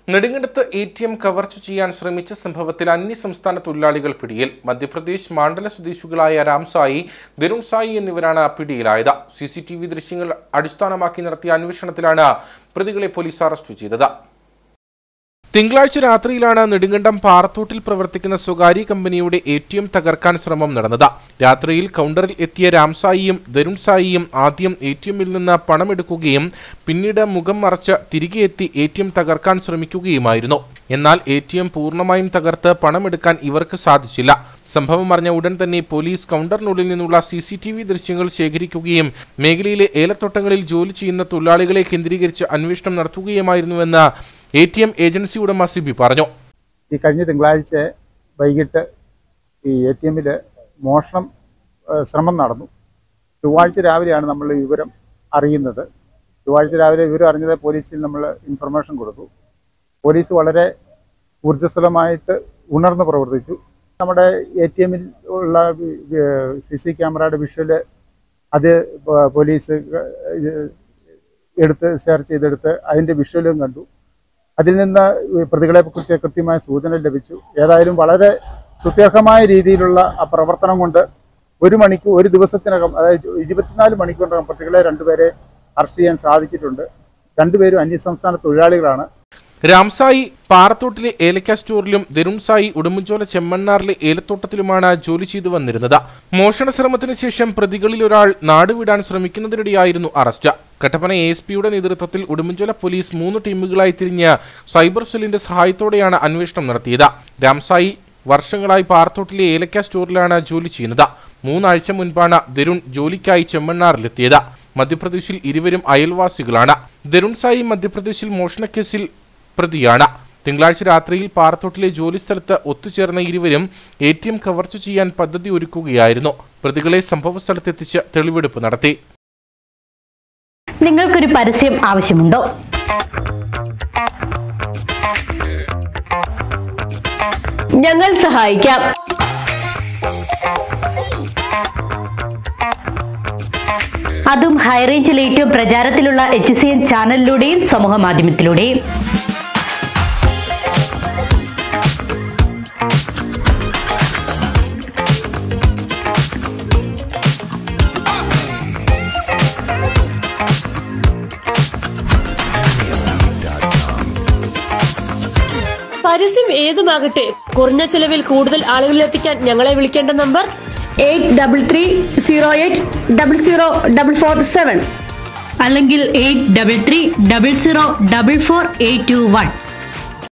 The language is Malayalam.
നെടുങ്കണ്ടത്ത് എ ടി എം കവർച്ച ചെയ്യാൻ ശ്രമിച്ച സംഭവത്തിൽ അന്യസംസ്ഥാന തൊഴിലാളികൾ പിടിയിൽ മധ്യപ്രദേശ് മാണ്ഡല സ്വദേശികളായ രാംസായി ദരുൺ സായി എന്നിവരാണ് പിടിയിലായത് സി സി ടി വി ദൃശ്യങ്ങൾ അടിസ്ഥാനമാക്കി നടത്തിയ അന്വേഷണത്തിലാണ് പ്രതികളെ പോലീസ് അറസ്റ്റ് ചെയ്തത് തിങ്കളാഴ്ച രാത്രിയിലാണ് നെടുങ്കണ്ടം പാറത്തോട്ടിൽ പ്രവർത്തിക്കുന്ന സ്വകാര്യ കമ്പനിയുടെ എ ടി എം തകർക്കാൻ ശ്രമം നടന്നത് രാത്രിയിൽ കൗണ്ടറിൽ എത്തിയ രാംസായിയും ദരുൺ സായിയും ആദ്യം എ ടി എമ്മിൽ നിന്ന് പണമെടുക്കുകയും പിന്നീട് മുഖം മറച്ച് തിരികെ എത്തി എ ടി എം തകർക്കാൻ ശ്രമിക്കുകയുമായിരുന്നു എന്നാൽ എ ടി എം പൂർണ്ണമായും തകർത്ത് പണമെടുക്കാൻ ഇവർക്ക് സാധിച്ചില്ല സംഭവം അറിഞ്ഞ ഉടൻ തന്നെ പോലീസ് കൗണ്ടറിനുള്ളിൽ നിന്നുള്ള സി സി ടി വി ദൃശ്യങ്ങൾ ശേഖരിക്കുകയും മേഖലയിലെ ഏലത്തോട്ടങ്ങളിൽ ജോലി ചെയ്യുന്ന തൊഴിലാളികളെ കേന്ദ്രീകരിച്ച് അന്വേഷണം നടത്തുകയുമായിരുന്നുവെന്ന് എ ടി എം ഏജൻസി ഉടമ സിബി പറഞ്ഞു ഈ കഴിഞ്ഞ തിങ്കളാഴ്ച വൈകിട്ട് ഈ എ ടി എമ്മിൽ മോഷണം ഏഹ്, ശ്രമം നടന്നു ചൊവ്വാഴ്ച രാവിലെയാണ് നമ്മൾ ഈ വിവരം അറിയുന്നത് ചൊവ്വാഴ്ച രാവിലെ വിവരം അറിഞ്ഞത് പോലീസിൽ നമ്മൾ ഇൻഫർമേഷൻ കൊടുത്തു പോലീസ് വളരെ ഊർജ്ജസ്വലമായിട്ട് ഉണർന്ന് പ്രവർത്തിച്ചു നമ്മുടെ എ ടി എമ്മിൽ ഉള്ള സി സി ക്യാമറയുടെ വിഷ്വല് അത് പ- പോലീസ് ഇത് എടുത്ത് സെർച്ച് ചെയ്തെടുത്ത് അതിൻ്റെ വിഷ്വലും കണ്ടു അതിൽ നിന്ന് പ്രതികളെ കുറിച്ച് കൃത്യമായ സൂചന ലഭിച്ചു ഏതായാലും വളരെ സുത്യർഹമായ രീതിയിലുള്ള ആ പ്രവർത്തനം കൊണ്ട് ഒരു മണിക്കൂർ ഒരു ദിവസത്തിനകം അതായത് ഇരുപത്തിനാല് മണിക്കൂറിനകം പ്രതികളെ രണ്ടുപേരെ അറസ്റ്റ് ചെയ്യാൻ സാധിച്ചിട്ടുണ്ട് രണ്ടുപേരും അന്യസംസ്ഥാന തൊഴിലാളികളാണ് രാംസായി പാറത്തോട്ടിലെ ഏലക്ക സ്റ്റോറിലും ദരുൺ സായി ഉടുമ്പൻചോല ചെമ്മണ്ണാറിലെ ഏലത്തോട്ടത്തിലുമാണ് ജോലി ചെയ്തു വന്നിരുന്നത് മോഷണ ശ്രമത്തിന് ശേഷം പ്രതികളിൽ ഒരാൾ നാടുവിടാൻ ശ്രമിക്കുന്നതിനിടെയായിരുന്നു അറസ്റ്റ് കട്ടപ്പന എ എസ് പിയുടെ നേതൃത്വത്തിൽ ഉടുമ്പൻചോല പോലീസ് മൂന്ന് ടീമുകളായി തിരിഞ്ഞ് സൈബർ സെല്ലിന്റെ സഹായത്തോടെയാണ് അന്വേഷണം നടത്തിയത് രാംസായി വർഷങ്ങളായി പാറത്തോട്ടിലെ ഏലക്ക സ്റ്റോറിലാണ് ജോലി ചെയ്യുന്നത് മൂന്നാഴ്ച മുൻപാണ് ദരുൺ ജോലിക്കായി ചെമ്മണ്ണാറിലെത്തിയത് മധ്യപ്രദേശിൽ ഇരുവരും അയൽവാസികളാണ് ദരുൺ സായി മധ്യപ്രദേശിൽ മോഷണക്കേസിൽ പ്രതിയാണ് തിങ്കളാഴ്ച രാത്രിയിൽ പാറത്തോട്ടിലെ ജോലിസ്ഥലത്ത് ഒത്തുചേർന്ന ഇരുവരും എ ടി എം കവർച്ച ചെയ്യാൻ പദ്ധതി ഒരുക്കുകയായിരുന്നു പ്രതികളെ സംഭവസ്ഥലത്തെത്തിച്ച് തെളിവെടുപ്പ് നടത്തി നിങ്ങൾക്കൊരു പരസ്യം ആവശ്യമുണ്ടോ ഞങ്ങൾ സഹായിക്കാം അതും ഹൈറേഞ്ചിൽ ഏറ്റവും പ്രചാരത്തിലുള്ള എച്ച് സി എൻ ചാനലിലൂടെയും സമൂഹ മാധ്യമത്തിലൂടെയും പരസ്യം ഏതുമാകട്ടെ കുറഞ്ഞ ചെലവിൽ കൂടുതൽ ആളുകളിലെത്തിക്കാൻ ഞങ്ങളെ വിളിക്കേണ്ട number eight double three zero eight double zero double four seven അല്ലെങ്കിൽ eight double three double zero double four eight two one